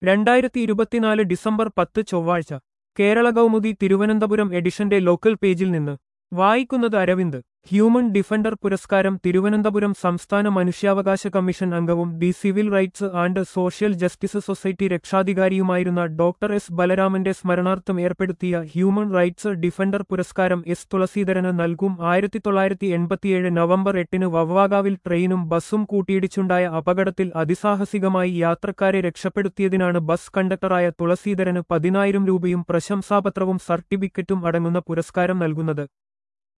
രണ്ടായിരത്തി ഇരുപത്തിനാല് ഡിസംബർ പത്ത് ചൊവ്വാഴ്ച കേരള കൗമുദി തിരുവനന്തപുരം എഡിഷന്റെ ലോക്കൽ പേജിൽ നിന്ന് വായിക്കുന്നത് അരവിന്ദ് ഹ്യൂമൻ ഡിഫൻഡർ പുരസ്കാരം തിരുവനന്തപുരം സംസ്ഥാന മനുഷ്യാവകാശ കമ്മീഷൻ അംഗവും the civil rights and social justice society രക്ഷാധികാരിയുമായിരുന്ന ഡോക്ടർ എസ് ബലരാമന്റെ സ്മരണാർത്ഥം ഏർപ്പെടുത്തിയ ഹ്യൂമൻ റൈറ്റ്സ് ഡിഫൻഡർ പുരസ്കാരം എസ് തുളസീധരന് നൽകും ആയിരത്തി തൊള്ളായിരത്തി എൺപത്തിയേഴ് നവംബർ എട്ടിന് വവ്വാകാവിൽ ട്രെയിനും ബസ്സും കൂട്ടിയിടിച്ചുണ്ടായ അപകടത്തിൽ അതിസാഹസികമായി യാത്രക്കാരെ രക്ഷപ്പെടുത്തിയതിനാണ് ബസ് കണ്ടക്ടറായ തുളസീധരന് പതിനായിരം രൂപയും പ്രശംസാപത്രവും സർട്ടിഫിക്കറ്റും അടങ്ങുന്ന പുരസ്കാരം നൽകുന്നത്